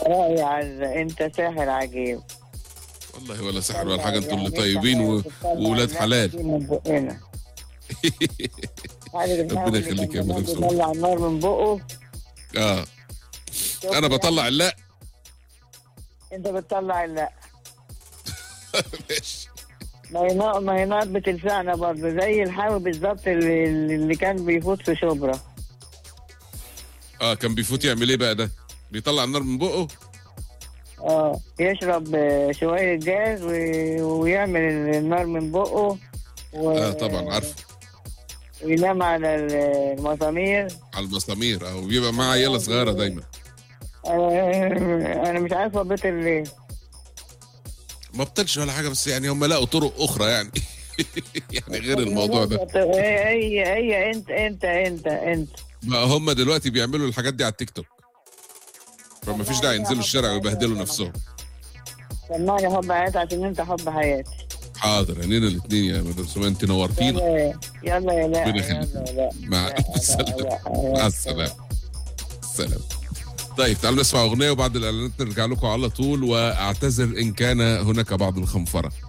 اه يا عزة انت ساحر عجيب والله ولا سحر ولا حاجه انتوا اللي طيبين و... وولاد حلال من بقنا ربنا يخليك يا مدام سمر. طلع النار من بقه اه انا بطلع لا انت بتطلع لا ماشي ما هي نار ما هي نار بتلسعنا برضه زي الحاوي بالظبط اللي, اللي كان بيفوت في شبرا اه كان بيفوت يعمل ايه بقى ده بيطلع النار من بقه اه يشرب آه، شوية جاز و... ويعمل النار من بقه و... اه طبعا عارف وينام على المسامير على المسامير او بيبقى معاه عياله صغيره دايما آه، انا مش عارفه بيت ليه ما بطلش ولا حاجه بس يعني هم لقوا طرق اخرى يعني يعني غير الموضوع ده هي هي انت انت انت انت ما هم دلوقتي بيعملوا الحاجات دي على التيك توك فما فيش داعي ينزلوا الشارع ويبهدلوا نفسهم سمعني حب حياتي عشان انت حب حياتي حاضر عينينا الاثنين يا مدام سمية انت نورتينا يلا يلا يا لا ربنا يخليك. يلا يا لا مع لا، الف لا، سلامه لا، مع لا. السلامه السلام طيب تعالوا نسمع اغنيه وبعد الاعلانات نرجع لكم على طول واعتذر ان كان هناك بعض الخنفره